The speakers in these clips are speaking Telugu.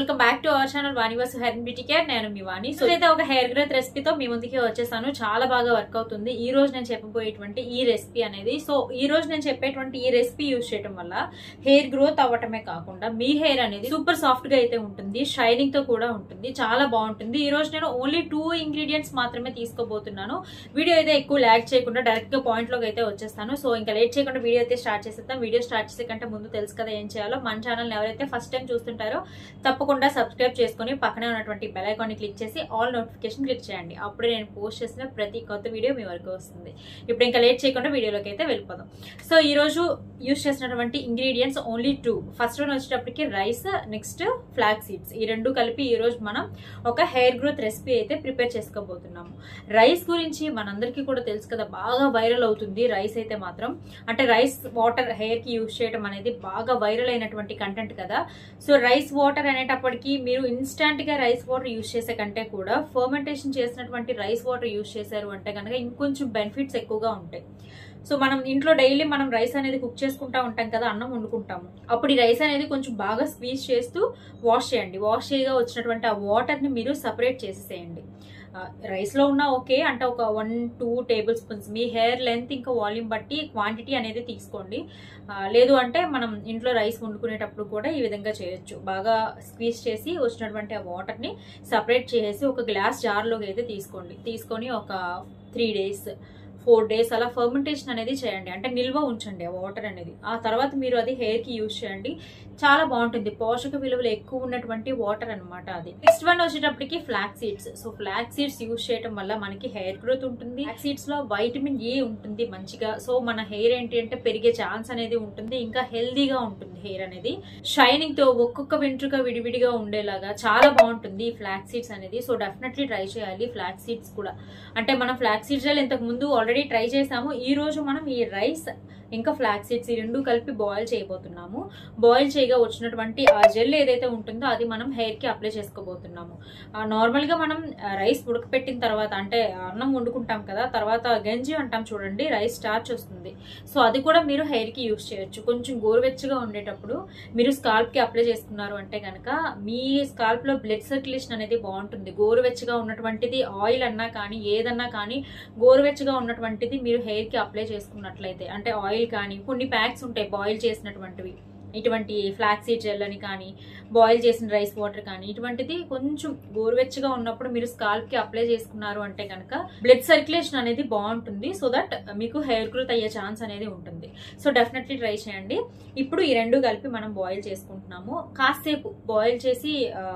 welcome back to our channel Vani Vasu hair and beauty care నేను మీ వాణి సో అయితే ఒక హెయిర్ గ్రోత్ రెసిపీతో మీ ముందుకి వచ్చేసాను చాలా బాగా వర్క్ అవుతుంది ఈ రోజు నేను చెప్పబోయేటువంటి ఈ రెసిపీ అనేది సో ఈ రోజు నేను చెప్పేటువంటి ఈ రెసిపీ యూజ్ చేయడం వల్ల హెయిర్ గ్రోత్ అవ్వటమే కాకుండా మీ హెయిర్ అనేది సూపర్ సాఫ్ట్ గా అయితే ఉంటుంది షైనింగ్ తో కూడా ఉంటుంది చాలా బాగుంటుంది ఈ రోజు నేను ఓన్లీ టూ ఇంగ్రీడియంట్స్ మాత్రమే తీసుకోబోతున్నాను వీడియో అయితే ఎక్కువ ల్యాక్ చేయకుండా డైరెక్ట్ గా పాయింట్ లోకి అయితే వచ్చేస్తాను సో ఇంకా లేట్ చేయకుండా వీడియో అయితే స్టార్ట్ చేసేద్దాం వీడియో స్టార్ట్ చేసే కంటే ముందు తెలుసు కదా ఏం చేయాలో మన ఛానల్ ఎవరైతే ఫస్ట్ టైం చూస్తుంటారో తప్పకుండా సబ్స్క్రైబ్ చేసుకుని పక్కనే ఉన్నటువంటి బెల్ ఐకాన్ క్లిక్ చేసి ఆల్ నోటిఫికేషన్ క్లిక్ చేయండి అప్పుడే నేను పోస్ట్ చేసిన ప్రతి కొత్త వీడియో మీ వరకు వస్తుంది ఇప్పుడు ఇంకా లేట్ చేయకుండా వీడియోలోకి అయితే వెళ్ళిపోదాం సో ఈ రోజు యూస్ చేసినటువంటి ingredients only two first one వచ్చేటప్పటికి రైస్ నెక్స్ట్ ఫ్లాక్ సీడ్స్ ఈ రెండు కలిపి ఈ రోజు మనం ఒక హెయిర్ గ్రోత్ రెసిపీ అయితే ప్రిపేర్ చేసుకోబోతున్నాము రైస్ గురించి మనందరికీ కూడా తెలుసు కదా బాగా వైరల్ అవుతుంది రైస్ అయితే మాత్రం అంటే రైస్ వాటర్ హెయిర్ కి యూస్ చేయడం అనేది బాగా వైరల్ అయినటువంటి కంటెంట్ కదా సో రైస్ వాటర్ అనేటప్పటికి మీరు ఇన్స్టాంట్ గా రైస్ వాటర్ యూస్ చేసే కంటే కూడా ఫర్మెంటేషన్ చేసినటువంటి రైస్ వాటర్ యూస్ చేశారు అంటే కనుక ఇంకొంచెం బెనిఫిట్స్ ఎక్కువగా ఉంటాయి సో మనం ఇంట్లో డైలీ మనం రైస్ అనేది కుక్ చేసుకుంటా ఉంటాం కదా అన్నం వండుకుంటాము అప్పుడు ఈ రైస్ అనేది కొంచెం బాగా స్క్వీజ్ చేస్తూ వాష్ చేయండి వాష్ చేయగా వచ్చినటువంటి ఆ వాటర్ ని మీరు సపరేట్ చేసేసేయండి రైస్ లో ఉన్న ఓకే అంటే ఒక వన్ టూ టేబుల్ స్పూన్స్ మీ హెయిర్ లెంత్ ఇంకా వాల్యూమ్ బట్టి క్వాంటిటీ అనేది తీసుకోండి లేదు అంటే మనం ఇంట్లో రైస్ వండుకునేటప్పుడు కూడా ఈ విధంగా చేయొచ్చు బాగా స్క్వీజ్ చేసి వచ్చినటువంటి ఆ వాటర్ ని సపరేట్ చేసి ఒక గ్లాస్ జార్లోకి అయితే తీసుకోండి తీసుకొని ఒక త్రీ డేస్ ఫోర్ డేస్ అలా ఫర్మెంటేషన్ అనేది చేయండి అంటే నిల్వ ఉంచండి ఆ వాటర్ అనేది ఆ తర్వాత మీరు అది హెయిర్ కి యూజ్ చేయండి చాలా బాగుంటుంది పోషక విలువలు ఎక్కువ ఉన్నటువంటి వాటర్ అనమాట అది నెక్స్ట్ వన్ వచ్చేటప్పటికి flax seeds so flax seeds use చేయడం వల్ల మనకి హెయిర్ గ్రోత్ ఉంటుంది ఫ్లాక్ సీడ్స్ లో వైటమిన్ ఏ ఉంటుంది మంచిగా సో మన హెయిర్ ఏంటి అంటే పెరిగే ఛాన్స్ అనేది ఉంటుంది ఇంకా హెల్దీగా ఉంటుంది హెయిర్ అనేది షైనింగ్ తో ఒక్కొక్క వెంట్రుక విడివిడిగా ఉండేలాగా చాలా బాగుంటుంది ఈ ఫ్లాక్ సీడ్స్ అనేది సో డెఫినెట్లీ ట్రై చేయాలి ఫ్లాక్ సీడ్స్ కూడా అంటే మనం ఫ్లాక్ సీడ్స్ ఇంతకు ముందు ఆల్రెడీ ట్రై చేసాము ఈ రోజు మనం ఈ రైస్ ఇంకా ఫ్లాక్ సీడ్స్ ఈ రెండు కలిపి బాయిల్ చేయబోతున్నాము బాయిల్ చేయగా వచ్చినటువంటి ఆ జెల్ ఏదైతే ఉంటుందో అది మనం హెయిర్ కి అప్లై చేసుకోబోతున్నాము నార్మల్ గా మనం రైస్ ఉడకపెట్టిన తర్వాత అంటే అన్నం వండుకుంటాం కదా తర్వాత గంజి అంటాం చూడండి రైస్ స్టార్చ్ వస్తుంది సో అది కూడా మీరు హెయిర్ కి యూస్ చేయొచ్చు కొంచెం గోరువెచ్చగా ఉండేటప్పుడు మీరు స్కాల్ప్ కి అప్లై చేసుకున్నారు అంటే కనుక మీ స్కాల్ప్ లో బ్లడ్ సర్క్యులేషన్ అనేది బాగుంటుంది గోరువెచ్చగా ఉన్నటువంటిది ఆయిల్ అన్నా కానీ ఏదన్నా కానీ గోరువెచ్చగా ఉన్నటువంటిది మీరు హెయిర్ కి అప్లై చేసుకున్నట్లయితే అంటే ఆయిల్ కానీ కొన్ని ప్యాక్స్ ఉంటాయి బాయిల్ చేసినటువంటివి ఇటువంటి ఫ్లాక్ సీడ్ జెల్ అని కానీ బాయిల్ చేసిన రైస్ వాటర్ కానీ ఇటువంటిది కొంచెం గోరువెచ్చగా ఉన్నప్పుడు మీరు స్కాల్ప్ కి అప్లై చేసుకున్నారు అంటే కనుక బ్లడ్ సర్క్యులేషన్ అనేది బాగుంటుంది సో దట్ మీకు హెయిర్ గ్రోత్ అయ్యే ఛాన్స్ అనేది ఉంటుంది సో డెఫినెట్లీ ట్రై చేయండి ఇప్పుడు ఈ రెండు కలిపి మనం బాయిల్ చేసుకుంటున్నాము కాసేపు బాయిల్ చేసి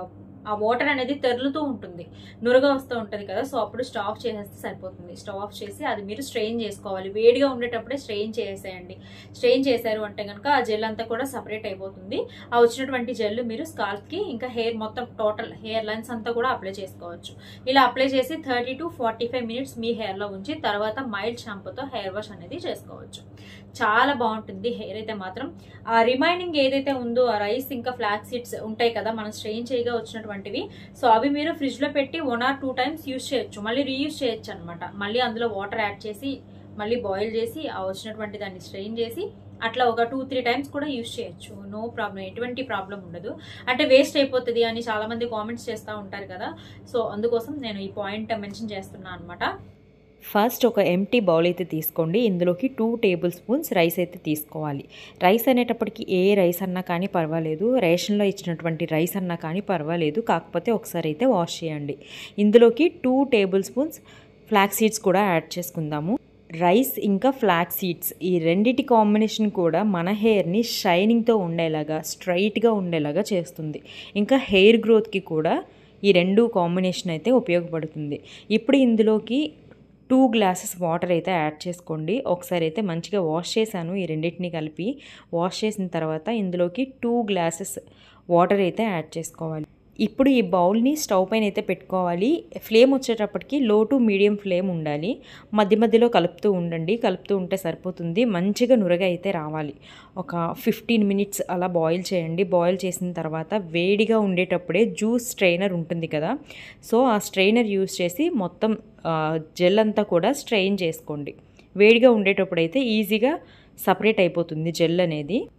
ఆ వాటర్ అనేది తెరులుతూ ఉంటుంది నురగా వస్తూ ఉంటుంది కదా సో అప్పుడు స్టవ్ ఆఫ్ చేసేస్తే సరిపోతుంది స్టవ్ ఆఫ్ చేసి అది మీరు స్ట్రెయిన్ చేసుకోవాలి వేడిగా ఉండేటప్పుడే స్ట్రెయిన్ చేసేయండి స్ట్రెయిన్ చేశారు అంటే కనుక ఆ జెల్ అంతా కూడా సపరేట్ అయిపోతుంది ఆ వచ్చినటువంటి జెల్ మీరు స్కాల్ప్ కి ఇంకా హెయిర్ మొత్తం టోటల్ హెయిర్ లైన్స్ అంతా కూడా అప్లై చేసుకోవచ్చు ఇలా అప్లై చేసి thirty to forty five minutes మీ హెయిర్ లో ఉంచి తర్వాత మైల్డ్ షాంపూతో హెయిర్ వాష్ అనేది చేసుకోవచ్చు చాలా బాగుంటుంది హెయిర్ అయితే మాత్రం ఆ రిమైనింగ్ ఏదైతే ఉందో ఆ రైస్ ఇంకా ఫ్లాక్ సీడ్స్ ఉంటాయి కదా మనం స్ట్రెయిన్ చేయగా వచ్చినటువంటివి సో అవి మీరు ఫ్రిడ్జ్ లో పెట్టి one or two times use చేయొచ్చు మళ్ళీ రీయూస్ చేయొచ్చు అనమాట మళ్ళీ అందులో వాటర్ యాడ్ చేసి మళ్ళీ బాయిల్ చేసి ఆ వచ్చినటువంటి దాన్ని స్ట్రెయిన్ చేసి అట్లా ఒక టూ త్రీ టైమ్స్ కూడా యూస్ చేయొచ్చు నో ప్రాబ్లం ఎటువంటి ప్రాబ్లం ఉండదు అంటే వేస్ట్ అయిపోతుంది అని చాలా మంది కామెంట్స్ చేస్తూ ఉంటారు కదా సో అందుకోసం నేను ఈ పాయింట్ మెన్షన్ చేస్తున్నాను అనమాట ఫస్ట్ ఒక ఎంటీ బౌల్ అయితే తీసుకోండి ఇందులోకి టూ టేబుల్ స్పూన్స్ రైస్ అయితే తీసుకోవాలి రైస్ అనేటప్పటికి ఏ రైస్ అన్నా కానీ పర్వాలేదు రేషన్లో ఇచ్చినటువంటి రైస్ అన్నా కానీ పర్వాలేదు కాకపోతే ఒకసారి అయితే వాష్ చేయండి ఇందులోకి two tablespoons flax seeds కూడా యాడ్ చేసుకుందాము రైస్ ఇంకా ఫ్లాక్ సీడ్స్ ఈ రెండిటి కాంబినేషన్ కూడా మన హెయిర్ని షైనింగ్తో ఉండేలాగా స్ట్రైట్గా ఉండేలాగా చేస్తుంది ఇంకా హెయిర్ గ్రోత్కి కూడా ఈ రెండు కాంబినేషన్ అయితే ఉపయోగపడుతుంది ఇప్పుడు ఇందులోకి టూ గ్లాసెస్ వాటర్ అయితే యాడ్ చేసుకోండి ఒకసారి అయితే మంచిగా వాష్ చేశాను ఈ రెండింటిని కలిపి వాష్ చేసిన తర్వాత ఇందులోకి టూ గ్లాసెస్ వాటర్ అయితే యాడ్ చేసుకోవాలి ఇప్పుడు ఈ బౌల్ని స్టవ్ పైన అయితే పెట్టుకోవాలి ఫ్లేమ్ వచ్చేటప్పటికి లో టు మీడియం ఫ్లేమ్ ఉండాలి మధ్య మధ్యలో కలుపుతూ ఉండండి కలుపుతూ ఉంటే సరిపోతుంది మంచిగా నురగ అయితే రావాలి ఒక ఫిఫ్టీన్ మినిట్స్ అలా బాయిల్ చేయండి బాయిల్ చేసిన తర్వాత వేడిగా ఉండేటప్పుడే జ్యూస్ స్ట్రైనర్ ఉంటుంది కదా సో ఆ స్ట్రైనర్ యూస్ చేసి మొత్తం జెల్ అంతా కూడా స్ట్రెయిన్ చేసుకోండి వేడిగా ఉండేటప్పుడు అయితే ఈజీగా సపరేట్ అయిపోతుంది జెల్ అనేది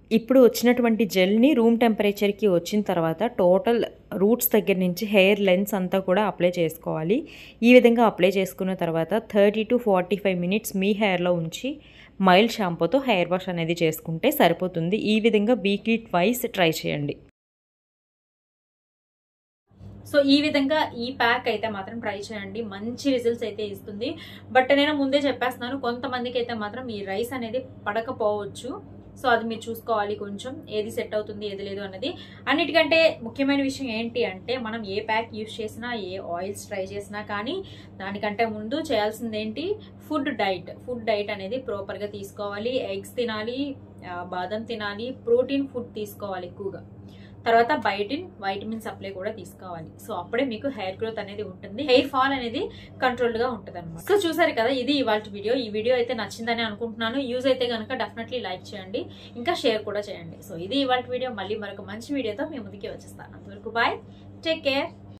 ఇప్పుడు వచ్చినటువంటి జెల్ని రూమ్ టెంపరేచర్కి వచ్చిన తర్వాత టోటల్ రూట్స్ దగ్గర నుంచి హెయిర్ లెన్స్ అంతా కూడా అప్లై చేసుకోవాలి ఈ విధంగా అప్లై చేసుకున్న తర్వాత thirty to forty five minutes మీ హెయిర్లో ఉంచి మైల్డ్ షాంపూతో హెయిర్ వాష్ అనేది చేసుకుంటే సరిపోతుంది ఈ విధంగా వీక్లీ ట్వైస్ ట్రై చేయండి సో ఈ విధంగా ఈ ప్యాక్ అయితే మాత్రం ట్రై చేయండి మంచి రిజల్ట్స్ అయితే ఇస్తుంది బట్ నేను ముందే చెప్పేస్తున్నాను కొంతమందికి అయితే మాత్రం ఈ రైస్ అనేది పడకపోవచ్చు సో అది మీరు చూసుకోవాలి కొంచెం ఏది సెట్ అవుతుంది ఏది లేదు అన్నది అన్నిటికంటే ముఖ్యమైన విషయం ఏంటి అంటే మనం ఏ ప్యాక్ యూస్ చేసినా ఏ ఆయిల్స్ ట్రై చేసినా కానీ దానికంటే ముందు చేయాల్సింది ఏంటి ఫుడ్ డైట్ ఫుడ్ డైట్ అనేది ప్రాపర్గా తీసుకోవాలి ఎగ్స్ తినాలి ఆ, బాదం తినాలి ప్రోటీన్ ఫుడ్ తీసుకోవాలి ఎక్కువగా తర్వాత బయోటిన్ వైటమిన్ సప్లై కూడా తీసుకోవాలి సో అప్పుడే మీకు హెయిర్ గ్రోత్ అనేది ఉంటుంది హెయిర్ ఫాల్ అనేది కంట్రోల్డ్ గా ఉంటుంది అనమాట సో చూసారు కదా ఇది ఇవాళ వీడియో ఈ వీడియో అయితే నచ్చిందని అనుకుంటున్నాను యూజ్ అయితే కనుక డెఫినెట్లీ లైక్ చేయండి ఇంకా షేర్ కూడా చేయండి సో ఇది ఇవాళ వీడియో మళ్ళీ మరొక మంచి వీడియోతో మీ ముందుకి వచ్చేస్తాను అంతవరకు బాయ్ టేక్ కేర్